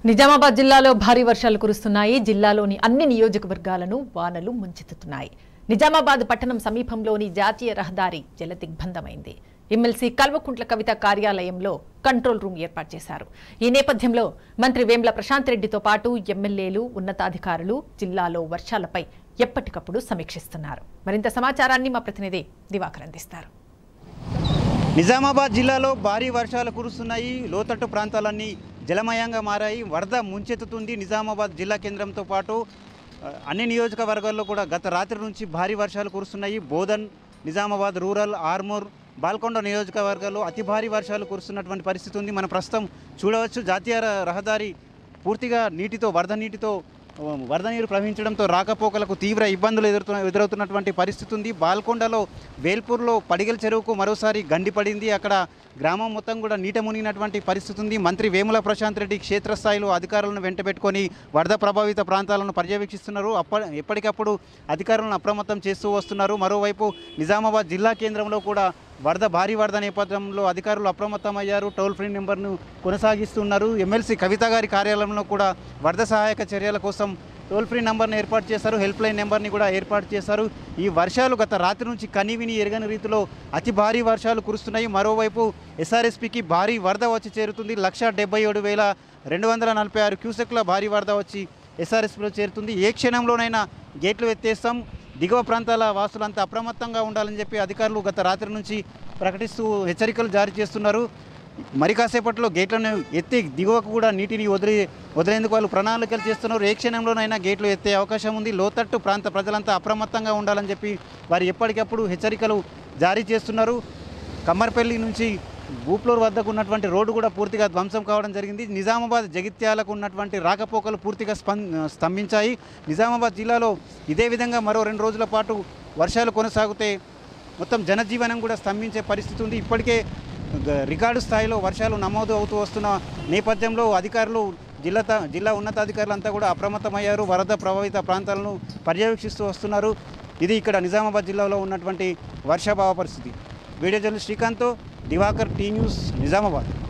నిజామాబాద్ జిల్లాలో భారీ వర్షాలు కురుస్తున్నాయి జిల్లాలోని అన్ని నియోజకవర్గాలను వానలు ముంచెత్తుతున్నాయి నిజామాబాద్ పట్టణం సమీపంలోని జాతీయ రహదారి జలదిగ్బంధమైంది ఎమ్మెల్సీ కల్వకుంట్ల కవిత కార్యాలయంలో కంట్రోల్ రూమ్ ఏర్పాటు చేశారు ఈ నేపథ్యంలో మంత్రి వేంల ప్రశాంత్ రెడ్డితో పాటు ఎమ్మెల్యేలు ఉన్నతాధికారులు జిల్లాలో వర్షాలపై ఎప్పటికప్పుడు సమీక్షిస్తున్నారు మరింత సమాచారాన్ని మా ప్రతినిధి దివాకర్ అందిస్తారు నిజామాబాద్ జిల్లాలో భారీ వర్షాలు కురుస్తున్నాయి లోతట్టు ప్రాంతాలన్నీ జలమయంగా మారాయి వరద ముంచెత్తుతుంది నిజామాబాద్ జిల్లా కేంద్రంతో పాటు ఆ, అన్ని నియోజకవర్గాల్లో కూడా గత రాత్రి నుంచి భారీ వర్షాలు కురుస్తున్నాయి బోధన్ నిజామాబాద్ రూరల్ ఆర్మూర్ బాల్కొండ నియోజకవర్గాల్లో అతి భారీ వర్షాలు కురుస్తున్నటువంటి పరిస్థితి ఉంది మనం ప్రస్తుతం చూడవచ్చు జాతీయ ర- రహదారి పూర్తిగా నీటితో వరద నీటితో ఆ, వరద నీరు ప్రవహించడంతో రాకపోకలకు తీవ్ర ఇబ్బందులు ఎదురుతున్న ఎదురవుతున్నటువంటి పరిస్థితి ఉంది బాల్కొండలో వేల్పూర్లో పడిగల చెరువుకు మరోసారి గండి పడింది అక్కడ గ్రామం మొత్తం కూడా నీట మునిగినటువంటి పరిస్థితి ఉంది మంత్రి వేముల ప్రశాంత్ రెడ్డి క్షేత్రస్థాయిలో అధికారులను వెంటబెట్టుకొని వరద ప్రభావిత ప్రాంతాలను పర్యవేక్షిస్తున్నారు అప్ప ఎప్పటికప్పుడు అధికారులను అప్రమత్తం చేస్తూ వస్తున్నారు మరోవైపు నిజామాబాద్ జిల్లా కేంద్రంలో కూడా వరద భారీ వరద నేపథ్యంలో అధికారులు అప్రమత్తమయ్యారు టోల్ ఫ్రీ నెంబర్ను కొనసాగిస్తున్నారు ఎమ్మెల్సీ కవిత గారి కార్యాలయంలో కూడా వరద సహాయక చర్యల కోసం టోల్ ఫ్రీ నెంబర్ని ఏర్పాటు చేశారు హెల్ప్ లైన్ నెంబర్ని కూడా ఏర్పాటు చేశారు ఈ వర్షాలు గత రాత్రి నుంచి కనివిని ఎరగని రీతిలో అతి భారీ వర్షాలు కురుస్తున్నాయి మరోవైపు ఎస్ఆర్ఎస్పికి భారీ వరద వచ్చి చేరుతుంది లక్ష డెబ్బై ఏడు వేల రెండు వందల నలభై ఆరు క్యూసెక్ల భారీ వరద వచ్చి ఎస్ఆర్ఎస్పిలో చేరుతుంది ఏ క్షణంలోనైనా గేట్లు ఎత్తేస్తాం దిగువ ప్రాంతాల వాసులంతా అప్రమత్తంగా ఉండాలని చెప్పి అధికారులు గత రాత్రి నుంచి ప్రకటిస్తూ హెచ్చరికలు జారీ చేస్తున్నారు మరి కాసేపట్లో గేట్లను ఎత్తి దిగువకు కూడా నీటిని వదిలి వదిలేందుకు వాళ్ళు ప్రణాళికలు చేస్తున్నారు ఏ క్షణంలోనైనా గేట్లు ఎత్తే అవకాశం ఉంది లోతట్టు ప్రాంత ప్రజలంతా అప్రమత్తంగా ఉండాలని చెప్పి వారు ఎప్పటికప్పుడు హెచ్చరికలు జారీ చేస్తున్నారు కమ్మర్పల్లి నుంచి బూప్లూరు వద్దకు ఉన్నటువంటి రోడ్డు కూడా పూర్తిగా ధ్వంసం కావడం జరిగింది నిజామాబాద్ జగిత్యాలకు ఉన్నటువంటి రాకపోకలు పూర్తిగా స్పం స్తంభించాయి నిజామాబాద్ జిల్లాలో ఇదే విధంగా మరో రెండు రోజుల పాటు వర్షాలు కొనసాగితే మొత్తం జనజీవనం కూడా స్తంభించే పరిస్థితి ఉంది ఇప్పటికే గ- రికార్డు స్థాయిలో వర్షాలు నమోదు అవుతూ వస్తున్న నేపథ్యంలో అధికారులు జిల్లా త- జిల్లా ఉన్నతాధికారులంతా కూడా అప్రమత్తమయ్యారు వరద ప్రభావిత ప్రాంతాలను పర్యవేక్షిస్తూ వస్తున్నారు ఇది ఇక్కడ నిజామాబాద్ జిల్లాలో ఉన్నటువంటి వర్షాభావ పరిస్థితి video journalist Srikanth Diwakar T news Nizamabad